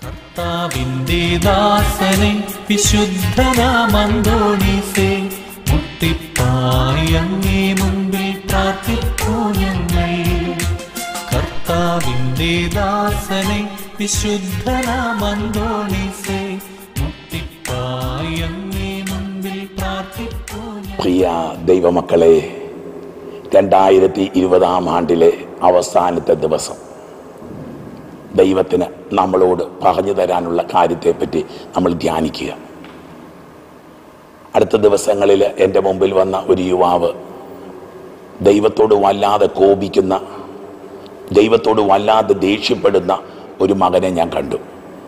കർത്താവിന്റെ ദാസനെ വിശുദ്ധനാമന്തോണീസേ മുട്ടിപ്പായി അങ്ങേ മുമ്പിൽ പ്രാർത്ഥിപ്പൂ ഞങ്ങൾ കർത്താവിന്റെ ദാസനെ വിശുദ്ധനാമന്തോണീസേ മുട്ടിപ്പായി അങ്ങേ മുമ്പിൽ പ്രാർത്ഥിപ്പൂ ഞങ്ങൾ പ്രിയ ദൈവമക്കളെ രണ്ടായിരത്തി ഇരുപതാം ആണ്ടിലെ അവസാനത്തെ ദിവസം ദൈവത്തിന് നമ്മളോട് പറഞ്ഞു തരാനുള്ള കാര്യത്തെപ്പറ്റി നമ്മൾ ധ്യാനിക്കുക അടുത്ത ദിവസങ്ങളിൽ എൻ്റെ മുമ്പിൽ വന്ന ഒരു യുവാവ് ദൈവത്തോട് വല്ലാതെ കോപിക്കുന്ന ദൈവത്തോട് വല്ലാതെ ദേഷ്യപ്പെടുന്ന ഒരു മകനെ ഞാൻ കണ്ടു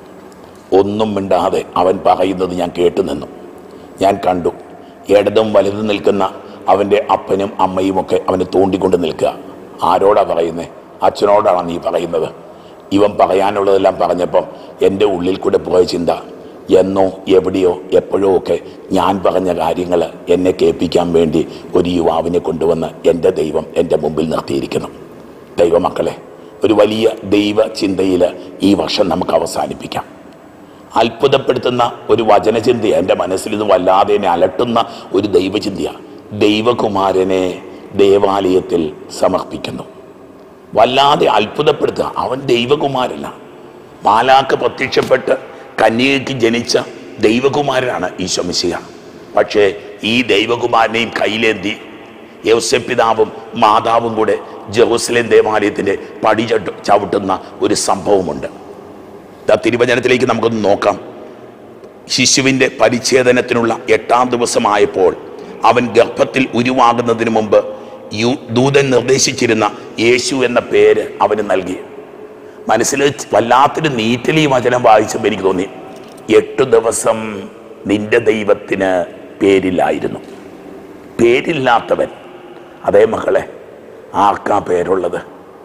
ഒന്നും മിണ്ടാതെ അവൻ പറയുന്നത് ഞാൻ കേട്ടു നിന്നു ഞാൻ കണ്ടു ഇടതും വലുതും നിൽക്കുന്ന അവൻ്റെ അപ്പനും അമ്മയും ഒക്കെ അവനെ തോണ്ടിക്കൊണ്ട് നിൽക്കുക ആരോടാ പറയുന്നത് അച്ഛനോടാണ് നീ പറയുന്നത് ഇവൻ പറയാനുള്ളതെല്ലാം പറഞ്ഞപ്പം എൻ്റെ ഉള്ളിൽ കൂടെ പോയ ചിന്ത എന്നോ എവിടെയോ എപ്പോഴോ ഒക്കെ ഞാൻ പറഞ്ഞ കാര്യങ്ങൾ എന്നെ കേൾപ്പിക്കാൻ വേണ്ടി ഒരു യുവാവിനെ കൊണ്ടുവന്ന് എൻ്റെ ദൈവം എൻ്റെ മുമ്പിൽ നിർത്തിയിരിക്കുന്നു ദൈവമക്കളെ ഒരു വലിയ ദൈവ ചിന്തയിൽ ഈ വർഷം നമുക്ക് അവസാനിപ്പിക്കാം അത്ഭുതപ്പെടുത്തുന്ന ഒരു വചനചിന്തയാണ് എൻ്റെ മനസ്സിൽ ഇത് വല്ലാതെ എന്നെ അലട്ടുന്ന ഒരു ദൈവചിന്തയാണ് ദൈവകുമാരനെ ദേവാലയത്തിൽ സമർപ്പിക്കുന്നു വല്ലാതെ അത്ഭുതപ്പെടുത്തുക അവൻ ദൈവകുമാരന മാലാക്ക് പ്രത്യക്ഷപ്പെട്ട് കന്യകയ്ക്ക് ജനിച്ച ദൈവകുമാരനാണ് ഈശോമിശിക പക്ഷേ ഈ ദൈവകുമാരനെയും കയ്യിലേന്തി യൗസപിതാവും മാതാവും കൂടെ ജെറൂസലേം ദേവാലയത്തിൻ്റെ പടി ചവിട്ട- ചവിട്ടുന്ന ഒരു സംഭവമുണ്ട് ദാ തിരുവചനത്തിലേക്ക് നമുക്കൊന്ന് നോക്കാം ശിശുവിൻ്റെ പരിച്ഛേദനത്തിനുള്ള എട്ടാം ദിവസമായപ്പോൾ അവൻ ഗർഭത്തിൽ ഉരുവാകുന്നതിന് മുമ്പ് യു ദൂതൻ നിർദ്ദേശിച്ചിരുന്ന യേശു എന്ന പേര് അവന് നൽകി മനസ്സിൽ വല്ലാത്തൊരു നീറ്റലി വചനം വായിച്ചപ്പോൾ എനിക്ക് തോന്നി എട്ടു ദിവസം നിന്റെ ദൈവത്തിന് പേരില്ലായിരുന്നു പേരില്ലാത്തവൻ അതേ മക്കളെ ആർക്കാ പേരുള്ളത്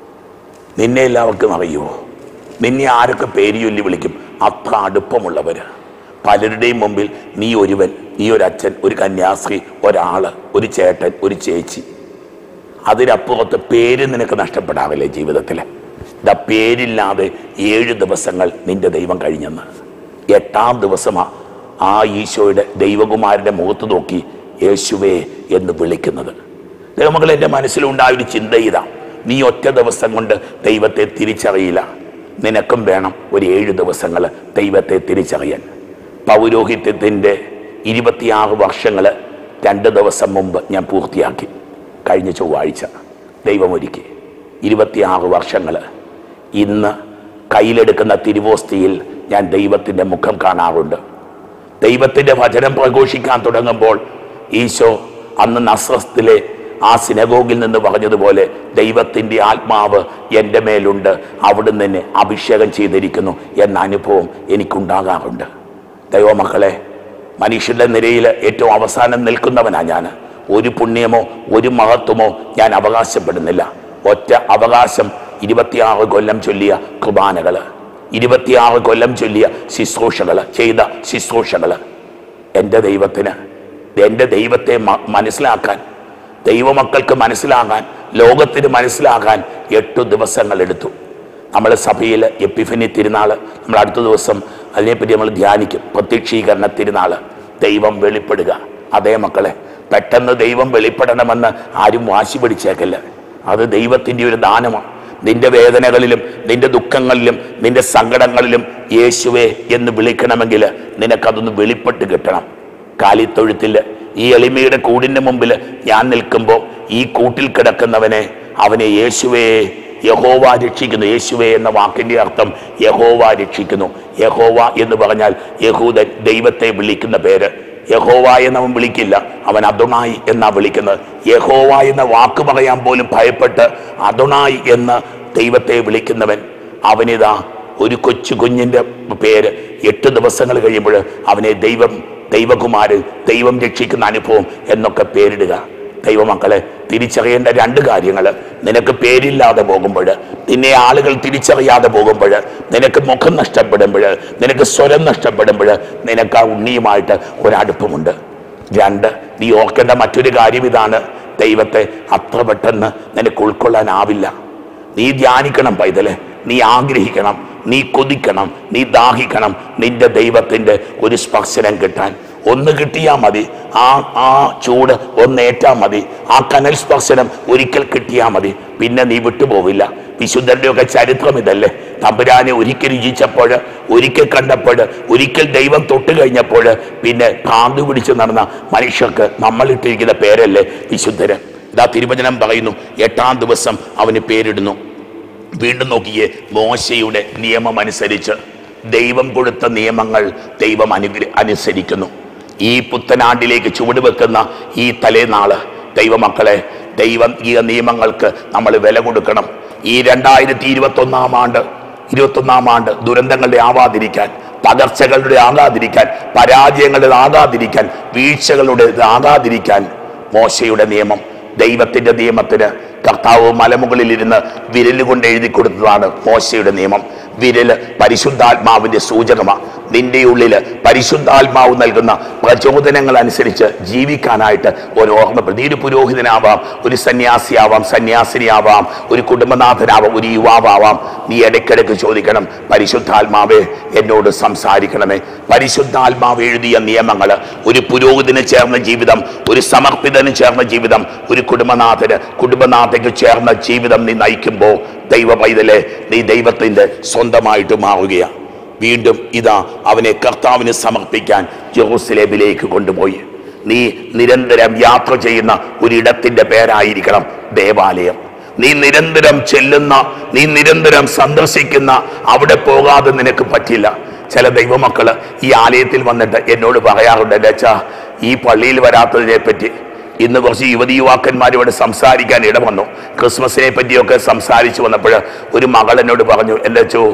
നിന്നെ എല്ലാവർക്കും അറിയുമോ നിന്നെ ആരൊക്കെ പേര് ചൊല്ലി വിളിക്കും അത്ര അടുപ്പമുള്ളവർ പലരുടെയും മുമ്പിൽ നീ ഒരുവൻ നീ ഒരു അച്ഛൻ ഒരു കന്യാസ്ത്രീ ഒരാള് ഒരു ചേട്ടൻ ഒരു ചേച്ചി അതിനപ്പുറത്ത് പേര് നിനക്ക് നഷ്ടപ്പെടാറില്ലേ ജീവിതത്തിൽ ഇതാ പേരില്ലാതെ ഏഴ് ദിവസങ്ങൾ നിന്റെ ദൈവം കഴിഞ്ഞെന്ന് എട്ടാം ദിവസമാ ആ ഈശോയുടെ ദൈവകുമാരൻ്റെ മുഖത്ത് നോക്കി യേശുവേ എന്ന് വിളിക്കുന്നത് ദൈവമകൾ എൻ്റെ മനസ്സിലുണ്ടായ ഒരു ചിന്ത ഇതാ നീ ഒറ്റ ദിവസം കൊണ്ട് ദൈവത്തെ തിരിച്ചറിയില്ല നിനക്കും വേണം ഒരു ഏഴ് ദിവസങ്ങൾ ദൈവത്തെ തിരിച്ചറിയാൻ പൗരോഹിത്യത്തിൻ്റെ ഇരുപത്തിയാറ് വർഷങ്ങൾ രണ്ട് ദിവസം മുമ്പ് ഞാൻ പൂർത്തിയാക്കി കഴിഞ്ഞ ചൊവ്വാഴ്ച ദൈവമൊരുക്കി ഇരുപത്തിയാറ് വർഷങ്ങൾ ഇന്ന് കയ്യിലെടുക്കുന്ന തിരുവോസ്തിയിൽ ഞാൻ ദൈവത്തിൻ്റെ മുഖം കാണാറുണ്ട് ദൈവത്തിൻ്റെ വചനം പ്രഘോഷിക്കാൻ തുടങ്ങുമ്പോൾ ഈശോ അന്ന് നസ്രത്തിലെ ആ സിനഗോഗിൽ നിന്ന് പറഞ്ഞതുപോലെ ദൈവത്തിൻ്റെ ആത്മാവ് എൻ്റെ മേലുണ്ട് അവിടുന്ന് എന്നെ അഭിഷേകം ചെയ്തിരിക്കുന്നു എന്ന അനുഭവം എനിക്കുണ്ടാകാറുണ്ട് ദൈവമക്കളെ മനുഷ്യരുടെ നിരയിൽ ഏറ്റവും അവസാനം നിൽക്കുന്നവനാണ് ഞാൻ ഒരു പുണ്യമോ ഒരു മഹത്വമോ ഞാൻ അവകാശപ്പെടുന്നില്ല ഒറ്റ അവകാശം ഇരുപത്തിയാറ് കൊല്ലം ചൊല്ലിയ കുർബാനകൾ ഇരുപത്തിയാറ് കൊല്ലം ചൊല്ലിയ ശുശ്രൂഷകൾ ചെയ്ത ശുശ്രൂഷകൾ എൻ്റെ ദൈവത്തിന് എൻ്റെ ദൈവത്തെ മ- മനസ്സിലാക്കാൻ ദൈവമക്കൾക്ക് മനസ്സിലാകാൻ ലോകത്തിന് മനസ്സിലാകാൻ എട്ടു ദിവസങ്ങൾ എടുത്തു നമ്മൾ സഭയിൽ എപ്പിഫനി തിരുനാൾ നമ്മൾ അടുത്ത ദിവസം അതിനെപ്പറ്റി നമ്മൾ ധ്യാനിക്കും പ്രത്യക്ഷീകരണ തിരുനാൾ ദൈവം വെളിപ്പെടുക അതേ മക്കളെ പെട്ടെന്ന് ദൈവം വെളിപ്പെടണമെന്ന് ആരും വാശി പിടിച്ചേക്കല്ല അത് ദൈവത്തിൻ്റെ ഒരു ദാനമാണ് നിന്റെ വേദനകളിലും നിന്റെ ദുഃഖങ്ങളിലും നിന്റെ സങ്കടങ്ങളിലും യേശുവേ എന്ന് വിളിക്കണമെങ്കിൽ നിനക്കതൊന്ന് വെളിപ്പെട്ട് കിട്ടണം കാലിത്തൊഴുത്തിൽ ഈ എളിമയുടെ കൂടിൻ്റെ മുമ്പിൽ ഞാൻ നിൽക്കുമ്പോൾ ഈ കൂട്ടിൽ കിടക്കുന്നവനെ അവനെ യേശുവേ യഹോവ രക്ഷിക്കുന്നു യേശുവേ എന്ന വാക്കിൻ്റെ അർത്ഥം യഹോവ രക്ഷിക്കുന്നു യഹോവ എന്ന് പറഞ്ഞാൽ യഹൂദൻ ദൈവത്തെ വിളിക്കുന്ന പേര് യഹോവ എന്നവൻ വിളിക്കില്ല അവൻ അദുണായി എന്നാ വിളിക്കുന്നത് യഹോവ എന്ന വാക്ക് പറയാൻ പോലും ഭയപ്പെട്ട് അദുണായി എന്ന് ദൈവത്തെ വിളിക്കുന്നവൻ അവനിതാ ഒരു കൊച്ചു കുഞ്ഞിൻ്റെ പേര് എട്ട് ദിവസങ്ങൾ കഴിയുമ്പോൾ അവനെ ദൈവം ദൈവകുമാരൻ ദൈവം രക്ഷിക്കുന്ന അനുഭവം എന്നൊക്കെ പേരിടുക ദൈവമക്കളെ തിരിച്ചറിയേണ്ട രണ്ട് കാര്യങ്ങൾ നിനക്ക് പേരില്ലാതെ പോകുമ്പോൾ നിന്നെ ആളുകൾ തിരിച്ചറിയാതെ പോകുമ്പോൾ നിനക്ക് മുഖം നഷ്ടപ്പെടുമ്പോൾ നിനക്ക് സ്വരം നഷ്ടപ്പെടുമ്പോൾ നിനക്ക് ആ ഉണ്ണിയുമായിട്ട് ഒരടുപ്പമുണ്ട് രണ്ട് നീ ഓർക്കേണ്ട മറ്റൊരു കാര്യം ഇതാണ് ദൈവത്തെ അത്ര പെട്ടെന്ന് നിനക്ക് ഉൾക്കൊള്ളാനാവില്ല നീ ധ്യാനിക്കണം പൈതലെ നീ ആഗ്രഹിക്കണം നീ കൊതിക്കണം നീ ദാഹിക്കണം നിന്റെ ദൈവത്തിൻ്റെ ഒരു സ്പർശനം കിട്ടാൻ ഒന്ന് കിട്ടിയാൽ മതി ആ ആ ചൂട് ഒന്ന് ഏറ്റാൽ മതി ആ കനൽ സ്പർശനം ഒരിക്കൽ കിട്ടിയാൽ മതി പിന്നെ നീ വിട്ടുപോവില്ല വിശുദ്ധരുടെ ഒക്കെ ചരിത്രം ഇതല്ലേ തമ്പുരാനെ ഒരിക്കൽ രുചിച്ചപ്പോൾ ഒരിക്കൽ കണ്ടപ്പോൾ ഒരിക്കൽ ദൈവം തൊട്ട് കഴിഞ്ഞപ്പോൾ പിന്നെ ഭ്രാന്ത് പിടിച്ച് നടന്ന മനുഷ്യർക്ക് നമ്മൾ ഇട്ടിരിക്കുന്ന പേരല്ലേ വിശുദ്ധര് ഇതാ തിരുവചനം പറയുന്നു എട്ടാം ദിവസം അവന് പേരിടുന്നു വീണ്ടും നോക്കിയേ മോശയുടെ നിയമം അനുസരിച്ച് ദൈവം കൊടുത്ത നിയമങ്ങൾ ദൈവം അനുഗ്ര അനുസരിക്കുന്നു ഈ പുത്തനാണ്ടിലേക്ക് ചുവടുവെക്കുന്ന ഈ തലേനാള് ദൈവമക്കളെ ദൈവം ഈ നിയമങ്ങൾക്ക് നമ്മൾ വില കൊടുക്കണം ഈ രണ്ടായിരത്തി ഇരുപത്തി ഒന്നാം ആണ്ട് ഇരുപത്തൊന്നാം ആണ്ട് ദുരന്തങ്ങളുടെ ആവാതിരിക്കാൻ പകർച്ചകളുടെ ആകാതിരിക്കാൻ പരാജയങ്ങളുടെ ആകാതിരിക്കാൻ വീഴ്ചകളുടെ ആകാതിരിക്കാൻ മോശയുടെ നിയമം ദൈവത്തിന്റെ നിയമത്തിന് കർത്താവ് മലമുകളിൽ ഇരുന്ന് വിരലുകൊണ്ട് എഴുതി കൊടുത്തതാണ് മോശയുടെ നിയമം വിരല് പരിശുദ്ധാത്മാവിന്റെ സൂചകമാണ് നിന്റെ ഉള്ളില് പരിശുദ്ധാത്മാവ് നൽകുന്ന പ്രചോദനങ്ങൾ അനുസരിച്ച് ജീവിക്കാനായിട്ട് ഒരു ഓർമ്മപ്പെടുത്തി നീ ഒരു പുരോഹിതനാവാം ഒരു സന്യാസിയാവാം സന്യാസിനിയാവാം ഒരു കുടുംബനാഥനാവാം ഒരു യുവാവാം നീ ഇടയ്ക്കിടയ്ക്ക് ചോദിക്കണം പരിശുദ്ധാത്മാവേ എന്നോട് സംസാരിക്കണമേ പരിശുദ്ധാത്മാവ് എഴുതിയ നിയമങ്ങൾ ഒരു പുരോഹിതന് ചേർന്ന ജീവിതം ഒരു സമർപ്പിതന് ചേർന്ന ജീവിതം ഒരു കുടുംബനാഥന് കുടുംബനാഥയ്ക്ക് ചേർന്ന ജീവിതം നീ നയിക്കുമ്പോൾ ദൈവ പൈതലെ നീ ദൈവത്തിൻ്റെ സ്വന്തമായിട്ട് മാറുകയാണ് വീണ്ടും ഇതാ അവനെ കർത്താവിന് സമർപ്പിക്കാൻ ജെറൂസലേമിലേക്ക് കൊണ്ടുപോയി നീ നിരന്തരം യാത്ര ചെയ്യുന്ന ഒരിടത്തിന്റെ പേരായിരിക്കണം ദേവാലയം നീ നിരന്തരം ചെല്ലുന്ന നീ നിരന്തരം സന്ദർശിക്കുന്ന അവിടെ പോകാതെ നിനക്ക് പറ്റില്ല ചില ദൈവമക്കള് ഈ ആലയത്തിൽ വന്നിട്ട് എന്നോട് പറയാറുണ്ട് എൻ്റെ അച്ഛാ ഈ പള്ളിയിൽ വരാത്തതിനെ പറ്റി ഇന്ന് കുറച്ച് യുവതി യുവാക്കന്മാർ ഇവിടെ സംസാരിക്കാൻ ഇട വന്നു ക്രിസ്മസിനെ പറ്റിയൊക്കെ സംസാരിച്ചു വന്നപ്പോൾ ഒരു മകൾ എന്നോട് പറഞ്ഞു എൻ്റെ അച്ഛോ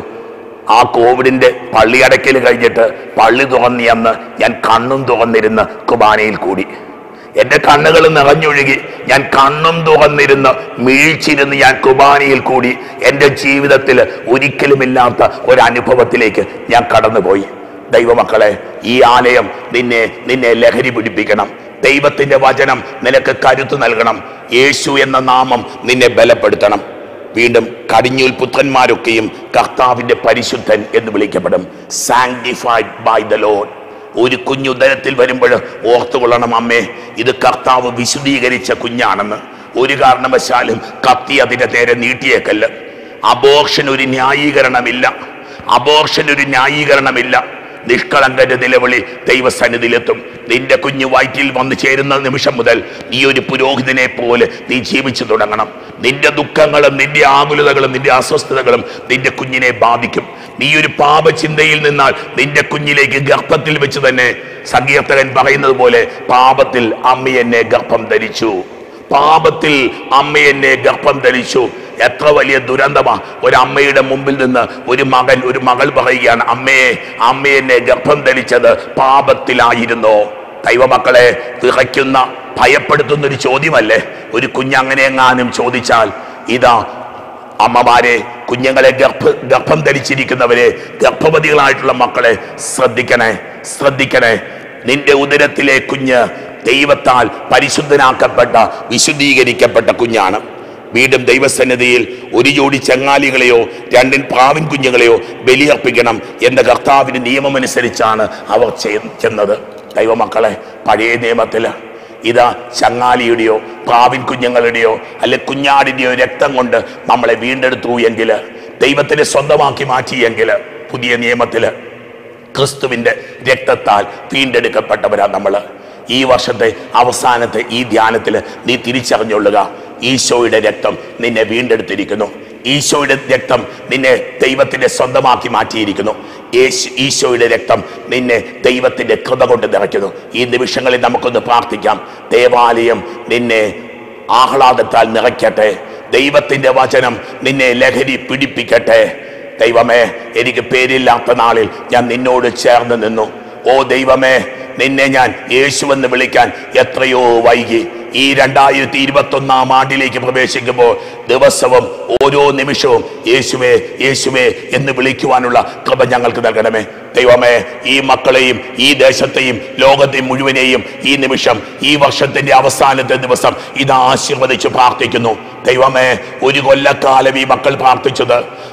ആ കോവിഡിന്റെ പള്ളി അടയ്ക്കൽ കഴിഞ്ഞിട്ട് പള്ളി തുറന്നി അന്ന് ഞാൻ കണ്ണും തുറന്നിരുന്ന് കുർബാനയിൽ കൂടി എൻ്റെ കണ്ണുകൾ നിറഞ്ഞൊഴുകി ഞാൻ കണ്ണും തുറന്നിരുന്ന് വീഴ്ചിരുന്ന് ഞാൻ കുർബാനയിൽ കൂടി എൻ്റെ ജീവിതത്തിൽ ഒരിക്കലുമില്ലാത്ത ഒരു അനുഭവത്തിലേക്ക് ഞാൻ കടന്നുപോയി ദൈവമക്കളെ ഈ ആലയം നിന്നെ നിന്നെ ലഹരി പിടിപ്പിക്കണം ദൈവത്തിന്റെ വചനം നിനക്ക് കരുത്ത് നൽകണം യേശു എന്ന നാമം നിന്നെ ബലപ്പെടുത്തണം വീണ്ടും കടിഞ്ഞൂൽ പുത്രന്മാരൊക്കെയും കർത്താവിന്റെ പരിശുദ്ധൻ എന്ന് വിളിക്കപ്പെടും സാങ്ടിഫൈഡ് ബൈ ദ ലോഡ് ഒരു കുഞ്ഞുദരത്തിൽ വരുമ്പോൾ ഓർത്തുകൊള്ളണം അമ്മേ ഇത് കർത്താവ് വിശുദ്ധീകരിച്ച കുഞ്ഞാണെന്ന് ഒരു കാരണവശാലും കത്തി അതിന്റെ നേരെ നീട്ടിയേക്കല്ല അബോർഷൻ ഒരു ന്യായീകരണമില്ല അബോർഷൻ ഒരു ന്യായീകരണമില്ല നിഷ്കളങ്കന്റെ നിലവിളി ദൈവസന്നിധിയിലെത്തും നിന്റെ കുഞ്ഞു വയറ്റിൽ വന്നു ചേരുന്ന നിമിഷം മുതൽ നീ ഒരു പുരോഹിതനെ പോലെ നീ ജീവിച്ചു തുടങ്ങണം നിന്റെ ദുഃഖങ്ങളും നിന്റെ ആകുലതകളും നിന്റെ അസ്വസ്ഥതകളും നിന്റെ കുഞ്ഞിനെ ബാധിക്കും നീ ഒരു പാപചിന്തയിൽ നിന്നാൽ നിന്റെ കുഞ്ഞിലേക്ക് ഗർഭത്തിൽ വെച്ച് തന്നെ സങ്കീർത്തകൻ പറയുന്നത് പോലെ പാപത്തിൽ അമ്മ എന്നെ ഗർഭം ധരിച്ചു പാപത്തിൽ അമ്മ എന്നെ ഗർഭം ധരിച്ചു എത്ര വലിയ ദുരന്തമാ ഒരു അമ്മയുടെ മുമ്പിൽ നിന്ന് ഒരു മകൻ ഒരു മകൾ പറയുകയാണ് അമ്മയെ അമ്മ എന്നെ ഗർഭം ധരിച്ചത് പാപത്തിലായിരുന്നോ ദൈവമക്കളെ വിറയ്ക്കുന്ന ഭയപ്പെടുത്തുന്ന ഒരു ചോദ്യമല്ലേ ഒരു കുഞ്ഞങ്ങനെ എങ്ങാനും ചോദിച്ചാൽ ഇതാ അമ്മമാരെ കുഞ്ഞുങ്ങളെ ഗർഭ ഗർഭം ധരിച്ചിരിക്കുന്നവരെ ഗർഭവതികളായിട്ടുള്ള മക്കളെ ശ്രദ്ധിക്കണേ ശ്രദ്ധിക്കണേ നിന്റെ ഉദരത്തിലെ കുഞ്ഞ് ദൈവത്താൽ പരിശുദ്ധനാക്കപ്പെട്ട വിശുദ്ധീകരിക്കപ്പെട്ട കുഞ്ഞാണ് വീണ്ടും ദൈവസന്നിധിയിൽ ഒരു ജോഡി ചങ്ങാലികളെയോ രണ്ടിൻ പ്രാവിൻ കുഞ്ഞുങ്ങളെയോ ബലിയർപ്പിക്കണം എന്ന കർത്താവിന്റെ നിയമമനുസരിച്ചാണ് അവർ ചെ- ചെന്നത് ദൈവമക്കളെ പഴയ നിയമത്തില് ഇതാ ചങ്ങാലിയുടെയോ പ്രാവിൻ കുഞ്ഞുങ്ങളുടെയോ അല്ലെ കുഞ്ഞാടിന്റെയോ രക്തം കൊണ്ട് നമ്മളെ വീണ്ടെടുത്തു എങ്കിൽ ദൈവത്തിനെ സ്വന്തമാക്കി മാറ്റിയെങ്കിൽ പുതിയ നിയമത്തില് ക്രിസ്തുവിന്റെ രക്തത്താൽ വീണ്ടെടുക്കപ്പെട്ടവരാ നമ്മൾ ഈ വർഷത്തെ അവസാനത്തെ ഈ ധ്യാനത്തിൽ നീ തിരിച്ചറിഞ്ഞുകൊള്ളുക ഈശോയുടെ രക്തം നിന്നെ വീണ്ടെടുത്തിരിക്കുന്നു ഈശോയുടെ രക്തം നിന്നെ ദൈവത്തിന്റെ സ്വന്തമാക്കി മാറ്റിയിരിക്കുന്നു യേശു ഈശോയുടെ രക്തം നിന്നെ ദൈവത്തിന്റെ കൃപ കൊണ്ട് നിറയ്ക്കുന്നു ഈ നിമിഷങ്ങളിൽ നമുക്കൊന്ന് പ്രാർത്ഥിക്കാം ദേവാലയം നിന്നെ ആഹ്ലാദത്താൽ നിറയ്ക്കട്ടെ ദൈവത്തിന്റെ വചനം നിന്നെ ലഹരി പിടിപ്പിക്കട്ടെ ദൈവമേ എനിക്ക് പേരില്ലാത്ത നാളിൽ ഞാൻ നിന്നോട് ചേർന്ന് നിന്നു ഓ ദൈവമേ നിന്നെ ഞാൻ യേശുവെന്ന് വിളിക്കാൻ എത്രയോ വൈകി ഈ രണ്ടായിരത്തി ഇരുപത്തി ഒന്നാം ആണ്ടിലേക്ക് പ്രവേശിക്കുമ്പോൾ ദിവസവും ഓരോ നിമിഷവും യേശുവേ യേശുവേ എന്ന് വിളിക്കുവാനുള്ള കൃപ ഞങ്ങൾക്ക് നൽകണമേ ദൈവമേ ഈ മക്കളെയും ഈ ദേശത്തെയും ലോകത്തെയും മുഴുവനെയും ഈ നിമിഷം ഈ വർഷത്തിന്റെ അവസാനത്തെ ദിവസം ഇത് ആശീർവദിച്ച് പ്രാർത്ഥിക്കുന്നു ദൈവമേ ഒരു കൊല്ലക്കാലം ഈ മക്കൾ പ്രാർത്ഥിച്ചത്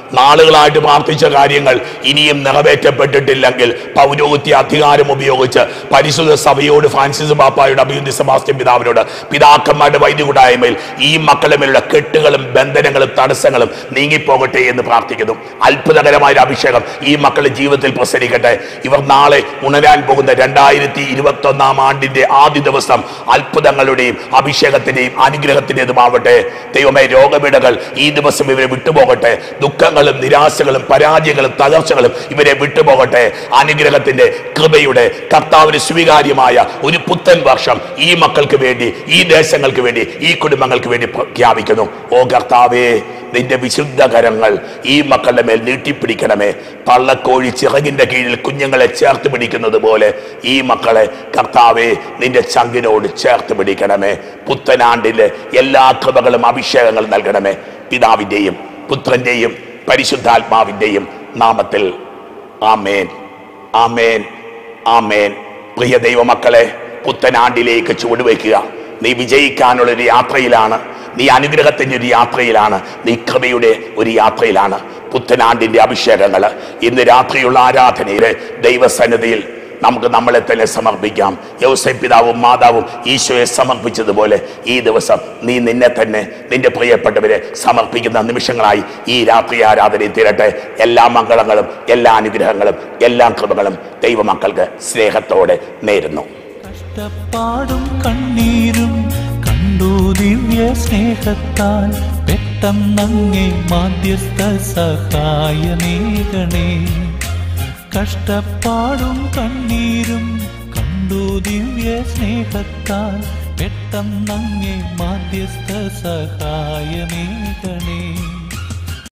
നാളുകളായിട്ട് പ്രാർത്ഥിച്ച കാര്യങ്ങൾ ഇനിയും നിറവേറ്റപ്പെട്ടിട്ടില്ലെങ്കിൽ പൗരോഹിത്യ അധികാരം ഉപയോഗിച്ച് പരിശുദ്ധ സഭയോട് ഫ്രാൻസിസ് പാപ്പായുടെ അഭിയുദ്ധി സെബാസ്റ്റ്യൻ പിതാവിനോട് പിതാക്കന്മാരുടെ വൈദ്യുകൂടായ്മയിൽ ഈ മക്കളുടെ മേലുള്ള കെട്ടുകളും ബന്ധനങ്ങളും തടസ്സങ്ങളും നീങ്ങിപ്പോകട്ടെ എന്ന് പ്രാർത്ഥിക്കുന്നു അത്ഭുതകരമായ ഒരു അഭിഷേകം ഈ മക്കളുടെ ജീവിതത്തിൽ പ്രസരിക്കട്ടെ ഇവർ നാളെ ഉണരാൻ പോകുന്ന രണ്ടായിരത്തി ഇരുപത്തി ഒന്നാം ആണ്ടിന്റെ ആദ്യ ദിവസം അത്ഭുതങ്ങളുടെയും അഭിഷേകത്തിന്റെയും അനുഗ്രഹത്തിൻ്റെതുമാവട്ടെ ദൈവമേ രോഗപീഠകൾ ഈ ദിവസം ഇവരെ വിട്ടുപോകട്ടെ ദുഃഖങ്ങളും നിരാശകളും പരാജയങ്ങളും തകർച്ചകളും ഇവരെ വിട്ടുപോകട്ടെ അനുഗ്രഹത്തിന്റെ കൃപയുടെ കർത്താവിന് സ്വീകാര്യമായ ഒരു പുത്തൻ വർഷം ഈ മക്കൾക്ക് വേണ്ടി ഈ ദേശങ്ങൾക്ക് വേണ്ടി ഈ കുടുംബങ്ങൾക്ക് വേണ്ടി പ്രഖ്യാപിക്കുന്നു ഓ കർത്താവേ നിന്റെ വിശുദ്ധ കരങ്ങൾ ഈ മക്കളുടെ മേൽ നീട്ടിപ്പിടിക്കണമേ പള്ളക്കോഴി ചിറകിന്റെ കീഴിൽ കുഞ്ഞുങ്ങളെ ചേർത്ത് പിടിക്കുന്നത് പോലെ ഈ മക്കളെ കർത്താവെ നിന്റെ ചങ്കിനോട് ചേർത്ത് പിടിക്കണമേ പുത്തനാണ്ടിലെ എല്ലാ കൃപകളും അഭിഷേകങ്ങളും നൽകണമേ പിതാവിൻ്റെയും പുത്രന്റെയും പരിശുദ്ധാത്മാവിൻ്റെയും നാമത്തിൽ ആമേൻ ആമേൻ ആമേൻ പ്രിയ ദൈവമക്കളെ പുത്തനാണ്ടിലേക്ക് ചുവടുവെക്കുക നീ വിജയിക്കാനുള്ള ഒരു യാത്രയിലാണ് നീ അനുഗ്രഹത്തിൻ്റെ ഒരു യാത്രയിലാണ് നീ കൃപയുടെ ഒരു യാത്രയിലാണ് പുത്തനാണ്ടിൻ്റെ അഭിഷേകങ്ങൾ ഇന്ന് രാത്രിയുള്ള ആരാധനയിൽ ദൈവസന്നിധിയിൽ നമുക്ക് നമ്മളെ തന്നെ സമർപ്പിക്കാം യവസ പിതാവും മാതാവും ഈശോയെ സമർപ്പിച്ചതുപോലെ ഈ ദിവസം നീ നിന്നെ തന്നെ നിന്റെ പ്രിയപ്പെട്ടവരെ സമർപ്പിക്കുന്ന നിമിഷങ്ങളായി ഈ രാത്രി ആരാധനയിൽ തീരട്ടെ എല്ലാ മംഗളങ്ങളും എല്ലാ അനുഗ്രഹങ്ങളും എല്ലാ കൃപകളും ദൈവമക്കൾക്ക് സ്നേഹത്തോടെ നേരുന്നു കഷ്ടപ്പാടും കണ്ണീരും കണ്ടു ദിവ്യ സ്നേഹത്താൽ പെട്ടെന്നങ്ങേ മാധ്യസ്ഥ സഹായമേകണേ കഷ്ടപ്പാടും കണ്ണീരും കണ്ടു ദിവ്യ സ്നേഹത്താൽ പെട്ടെന്നങ്ങേ മാധ്യസ്ഥ സഹായമേകണേ